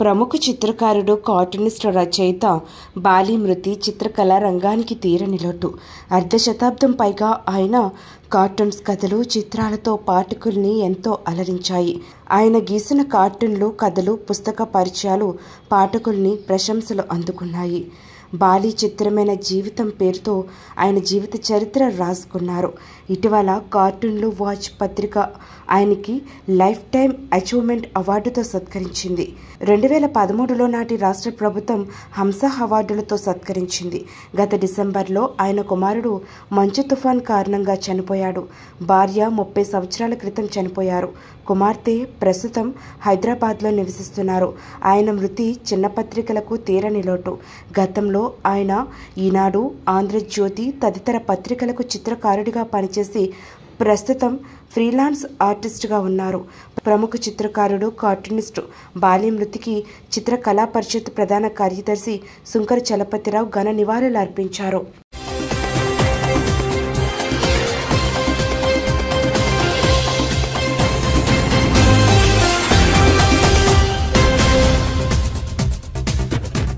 ప్రముఖ చిత్రకారుడు కార్టూనిస్ట్ రచయిత బాలి మృతి చిత్రకళా రంగానికి తీరని లోటు అర్ధ శతాబ్దం పైగా ఆయన కార్టూన్స్ కథలు చిత్రాలతో పాఠకుల్ని ఎంతో అలరించాయి ఆయన గీసిన కార్టూన్లు కథలు పుస్తక పరిచయాలు పాఠకుల్ని ప్రశంసలు అందుకున్నాయి బాలి చిత్రమైన జీవితం పేరుతో ఆయన జీవిత చరిత్ర రాసుకున్నారు ఇటీవల కార్టూన్లు వాచ్ పత్రిక ఆయనకి లైఫ్ టైం అచీవ్మెంట్ అవార్డుతో సత్కరించింది రెండు వేల పదమూడులో నాటి రాష్ట్ర ప్రభుత్వం హంస అవార్డులతో సత్కరించింది గత డిసెంబర్లో ఆయన కుమారుడు మంచు తుఫాన్ కారణంగా చనిపోయాడు భార్య ముప్పై సంవత్సరాల క్రితం చనిపోయారు కుమార్తె ప్రస్తుతం హైదరాబాద్లో నివసిస్తున్నారు ఆయన మృతి చిన్న పత్రికలకు తీరని లోటు గతంలో ఆయన ఈనాడు ఆంధ్రజ్యోతి తదితర పత్రికలకు చిత్రకారుడిగా పనిచేసి ప్రస్తుతం ఫ్రీలాన్స్ ఆర్టిస్ట్గా ఉన్నారు ప్రముఖ చిత్రకారుడు కార్టూనిస్ట్ బాలి మృతికి చిత్రకళా పరిషత్ ప్రధాన కార్యదర్శి సుంకర చలపతిరావు ఘన నివాళులు అర్పించారు